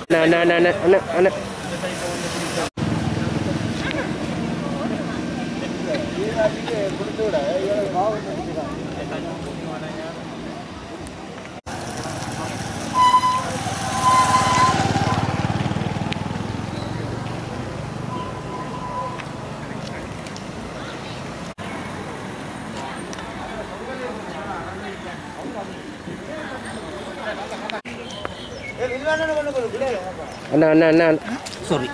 அண்ணா அண்ணா அண்ணா அண்ணா அண்ணா அண்ணா அண்ணா அண்ணா sorry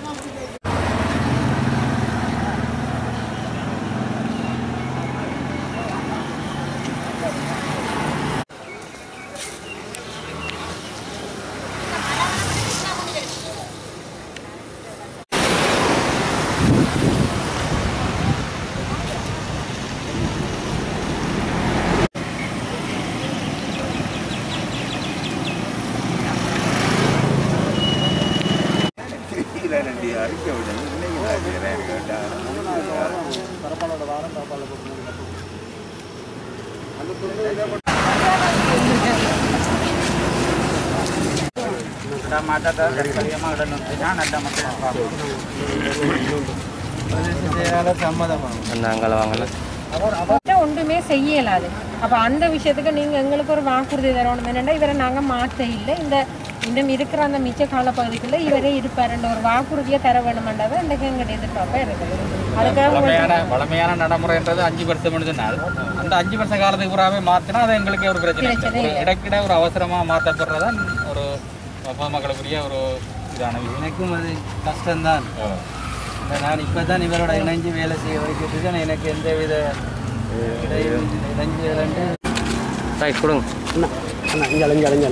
அண்ணா அங்கே வாங்கண்ணா அவர்கிட்ட ஒன்றுமே செய்யலாது அப்போ அந்த விஷயத்துக்கு நீங்கள் எங்களுக்கு ஒரு வாக்குறுதி தரணும் என்னென்னா இவரை நாங்கள் மாற்ற இல்லை இந்த இன்னும் இருக்கிற அந்த மிச்ச கால பகுதிக்குள்ள இவரே இருப்பாருன்ற ஒரு வாக்குறுதியை தர வேணுமென்றதை இன்றைக்கு எங்களுடைய எதிர்பார்ப்பாக இருக்குது அதுக்காக பழமையான உங்களுக்கு பழமையான நடைமுறைன்றது அஞ்சு வருஷம் சொன்னால் அந்த அஞ்சு வருஷ காலத்துக்கு பூராவே மாற்றினா அது எங்களுக்கே ஒரு பிரச்சனை இல்லை. பிரச்சனை ஒரு இடக்கிட ஒரு அவசரமாக மாற்றப்படுறதான் ஒரு பொதுமக்களுக்குரிய ஒரு இதான விஷயம் எனக்கும் அது கஷ்டம்தான் இந்த நான் இப்போ தான் இவரோட இணைஞ்சு வேலை செய்ய வைக்கிட்டு இருக்கேன் எனக்கு எந்த வித இடையும் இணைஞ்சு ரைட் கொடுங்க அண்ணா அண்ணா இங்கே அலைஞ்சு அலைஞ்சு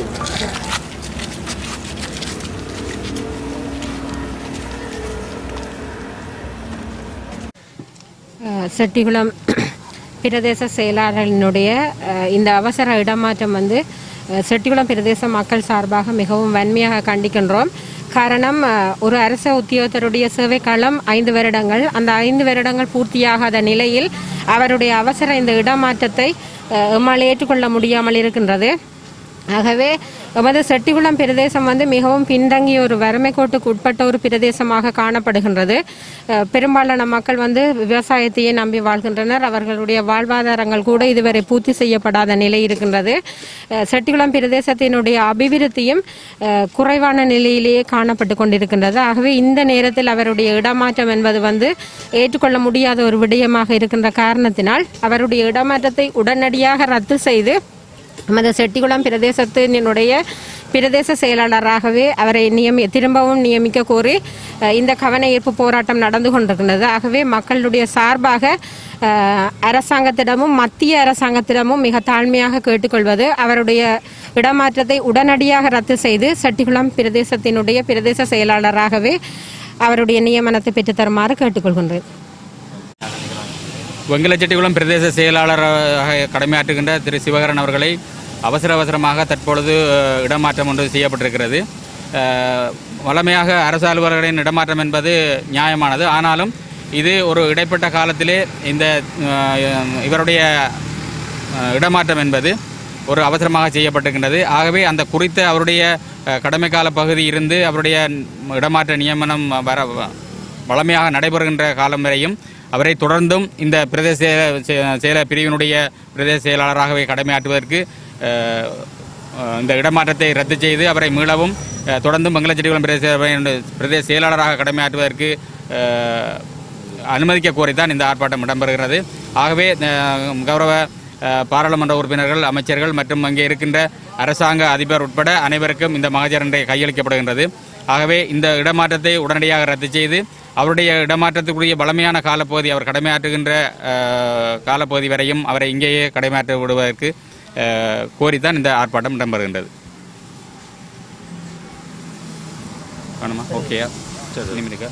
அஹ், செட்டிகுளம் பிரதேச செயலாளரினுடைய அஹ், இந்த அவசர இடமாற்றம் வந்து அஹ், செட்டிகுளம் பிரதேச மக்கள் சார்பாக மிகவும் வன்மையாக கண்டிக்கின்றோம் காரணம் அஹ், ஒரு அரச உத்தியோகத்தருடைய சேவை காலம் ஐந்து வருடங்கள் அந்த ஐந்து வருடங்கள் பூர்த்தியாகாத நிலையில் அவருடைய அவசர இந்த இடமாற்றத்தை அஹ், எம்மால் ஏற்றுக்கொள்ள முடியாமல் இருக்கின்றது ஆகவே எமது செட்டிகுளம் பிரதேசம் வந்து மிகவும் பின்தங்கிய ஒரு வறுமை கோட்டுக்கு உட்பட்ட ஒரு பிரதேசமாக காணப்படுகின்றது அஹ் பெரும்பாலான மக்கள் வந்து விவசாயத்தையே நம்பி வாழ்கின்றனர் அவர்களுடைய வாழ்வாதாரங்கள் கூட இதுவரை பூர்த்தி செய்யப்படாத நிலை இருக்கின்றது அஹ் செட்டிகுளம் பிரதேசத்தினுடைய அபிவிருத்தியும் அஹ் குறைவான நிலையிலேயே காணப்பட்டு கொண்டிருக்கின்றது ஆகவே இந்த நேரத்தில் அவருடைய இடமாற்றம் என்பது வந்து ஏற்றுக்கொள்ள முடியாத ஒரு விடயமாக இருக்கின்ற காரணத்தினால் அவருடைய இடமாற்றத்தை உடனடியாக ரத்து செய்து நமது செட்டிகுளம் பிரதேசத்தினுடைய பிரதேச செயலாளராகவே அவரை நியமி திரும்பவும் நியமிக்க கோரி அஹ், இந்த கவன ஈர்ப்பு போராட்டம் நடந்து கொண்டிருக்கின்றது ஆகவே மக்களுடைய சார்பாக அஹ், அரசாங்கத்திடமும் மத்திய அரசாங்கத்திடமும் மிக தாழ்மையாக கேட்டுக்கொள்வது அவருடைய இடமாற்றத்தை உடனடியாக ரத்து செய்து செட்டிகுளம் பிரதேசத்தினுடைய பிரதேச செயலாளராகவே அவருடைய நியமனத்தை பெற்றுத்தருமாறு கேட்டுக்கொள்கின்றேன் வெங்கலச்செட்டிகுளம் பிரதேச செயலாளராக கடமையாற்றுகின்ற திரு சிவகரன் அவர்களை அவசர அவசரமாக தற்பொழுது அஹ், இடமாற்றம் ஒன்று செய்யப்பட்டிருக்கிறது அஹ், வழமையாக அரசு அலுவலர்களின் இடமாற்றம் என்பது நியாயமானது ஆனாலும் இது ஒரு இடைப்பட்ட காலத்திலே இந்த அஹ், இவருடைய அஹ், இடமாற்றம் என்பது ஒரு அவசரமாக செய்யப்பட்டிருக்கின்றது ஆகவே அந்த குறித்த அவருடைய அஹ், கடமை கால பகுதி இருந்து அவருடைய இடமாற்ற நியமனம் வர வளமையாக நடைபெறுகின்ற காலம் வரையும் அவரை தொடர்ந்தும் இந்த பிரதேச செ- செயல பிரிவினுடைய பிரதேச செயலாளராகவே கடமையாற்றுவதற்கு அஹ், அஹ், இந்த இடமாற்றத்தை ரத்து செய்து அவரை மீளவும் அஹ், தொடர்ந்தும் மங்களச்செடிகுளம் பிரதேச சபையின் பிரதேச செயலாளராக கடமையாற்றுவதற்கு அஹ், அனுமதிக்க கோரித்தான் இந்த ஆர்ப்பாட்டம் இடம்பெறுகிறது ஆகவே அஹ், கௌரவ அஹ், பாராளுமன்ற உறுப்பினர்கள் அமைச்சர்கள் மற்றும் அங்கே இருக்கின்ற அரசாங்க அதிபர் உட்பட அனைவருக்கும் இந்த மகஜர் இன்றைய கையளிக்கப்படுகின்றது ஆகவே இந்த இடமாற்றத்தை உடனடியாக ரத்து செய்து அவருடைய இடமாற்றத்துக்குரிய பலமையான காலப்பகுதி அவர் கடமையாற்றுகின்ற அஹ், காலப்பகுதி வரையும் அவரை இங்கேயே கடமையாற்ற விடுவதற்கு அஹ், கோரித்தான் இந்த ஆர்ப்பாட்டம் இடம்பெறுகின்றது வேணுமா ஓகேயா சரி நிமிடுங்க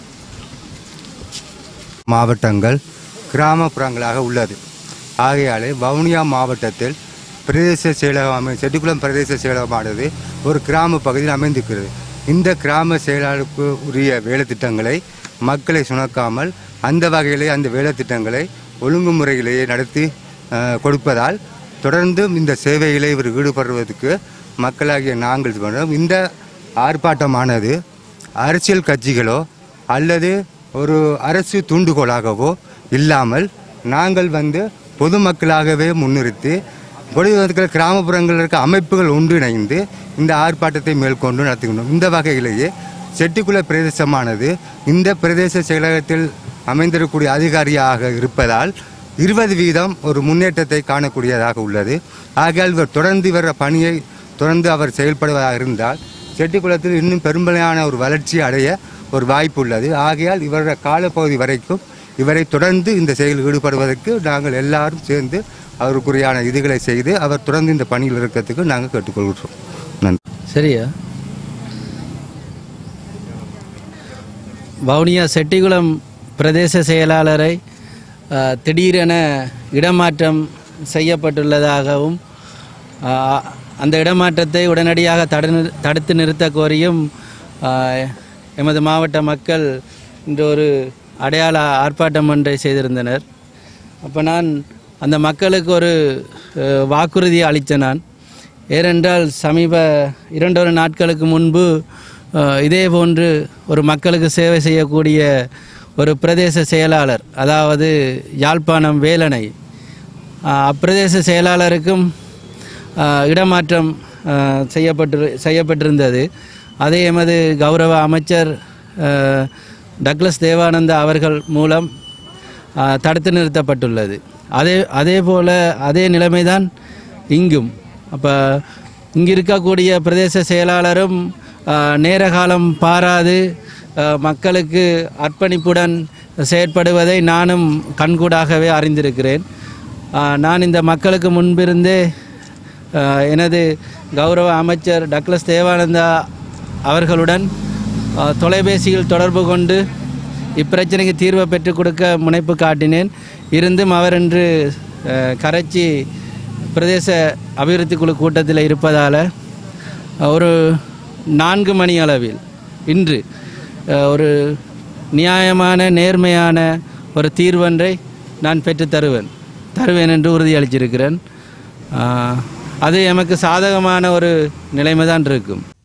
மாவட்டங்கள் கிராமப்புறங்களாக உள்ளது ஆகையாலே வவுனியா மாவட்டத்தில் பிரதேச செயலகம் அமை செட்டிக்குளம் பிரதேச செயலகமானது ஒரு கிராம பகுதியில் அமைந்திருக்கிறது இந்த கிராம செயலாளருக்கு உரிய வேலை திட்டங்களை மக்களை சுணக்காமல் அந்த வகையிலே அந்த வேலை திட்டங்களை ஒழுங்குமுறையிலேயே நடத்தி அஹ், கொடுப்பதால் தொடர்ந்து இந்த சேவைகளை இவர் ஈடுபடுவதற்கு மக்களாகிய நாங்கள் இது பண்ணுறோம் இந்த ஆர்ப்பாட்டமானது அரசியல் கட்சிகளோ அல்லது ஒரு அரசு தூண்டுகோலாகவோ இல்லாமல் நாங்கள் வந்து பொதுமக்களாகவே முன்னிறுத்தி பொதுமக்கள் கிராமப்புறங்களில் இருக்க அமைப்புகள் ஒன்றிணைந்து இந்த ஆர்ப்பாட்டத்தை மேற்கொண்டு நடத்துகின்றோம் இந்த வகையிலேயே செட்டிக்குள பிரதேசமானது இந்த பிரதேச செயலகத்தில் அமைந்திருக்கக்கூடிய அதிகாரியாக இருப்பதால் இருபது வீதம் ஒரு முன்னேற்றத்தை காணக்கூடியதாக உள்ளது ஆகையால் இவர் தொடர்ந்து இவர பணியை தொடர்ந்து அவர் செயல்படுவதாக இருந்தால் செட்டிக்குளத்தில் இன்னும் பெரும்பாலான ஒரு வளர்ச்சி அடைய ஒரு வாய்ப்பு உள்ளது ஆகையால் இவருடைய காலப்பகுதி வரைக்கும் இவரை தொடர்ந்து இந்த செயலில் ஈடுபடுவதற்கு நாங்கள் எல்லாரும் சேர்ந்து அவருக்குரியான இதுகளை செய்து அவர் தொடர்ந்து இந்த பணியில் இருக்கிறதுக்கு நாங்கள் கேட்டுக்கொள்கிறோம் நன்றி சரியா வவுனியா செட்டிகுளம் பிரதேச செயலாளரை அஹ், திடீரென இடமாற்றம் செய்யப்பட்டுள்ளதாகவும் அஹ், அந்த இடமாற்றத்தை உடனடியாக தடு தடுத்து நிறுத்த கோரியும் அஹ், எமது மாவட்ட மக்கள் இன்று ஒரு அடையாள ஆர்ப்பாட்டம் ஒன்றை செய்திருந்தனர் அப்போ நான் அந்த மக்களுக்கு ஒரு அஹ், வாக்குறுதி அளித்தேன் நான் ஏனென்றால் சமீப இரண்டொரு நாட்களுக்கு முன்பு அஹ், இதே போன்று ஒரு மக்களுக்கு சேவை செய்யக்கூடிய ஒரு பிரதேச செயலாளர் அதாவது யாழ்ப்பாணம் வேலனை அஹ், அப்பிரதேச செயலாளருக்கும் அஹ், இடமாற்றம் அஹ், செய்யப்பட்டு செய்யப்பட்டிருந்தது அதை எமது கௌரவ அமைச்சர் அஹ், டக்ளஸ் தேவானந்தா அவர்கள் மூலம் அஹ், தடுத்து நிறுத்தப்பட்டுள்ளது அதே அதே போல் அதே நிலைமைதான் இங்கும் அப்போ இங்கு இருக்கக்கூடிய பிரதேச செயலாளரும் அஹ், நேர காலம் பாராது அஹ், மக்களுக்கு அர்ப்பணிப்புடன் செயற்படுவதை நானும் கண்கூடாகவே அறிந்திருக்கிறேன் அஹ், நான் இந்த மக்களுக்கு முன்பிருந்தே அஹ், எனது கௌரவ அமைச்சர் டக்ளஸ் தேவானந்தா அவர்களுடன் அஹ், தொலைபேசியில் தொடர்பு கொண்டு இப்பிரச்சனைக்கு தீர்வை பெற்றுக் கொடுக்க முனைப்பு காட்டினேன் இருந்தும் அவர் இன்று அஹ், கரைச்சி பிரதேச அபிவிருத்தி குழு கூட்டத்தில் இருப்பதால் ஒரு நான்கு மணி அளவில் இன்று அஹ், ஒரு நியாயமான நேர்மையான ஒரு தீர்வொன்றை நான் பெற்றுத் தருவேன் தருவேன் என்று உறுதியளிச்சிருக்கிறேன் அஹ், அது எமக்கு சாதகமான ஒரு நிலைமை தான் இருக்கும்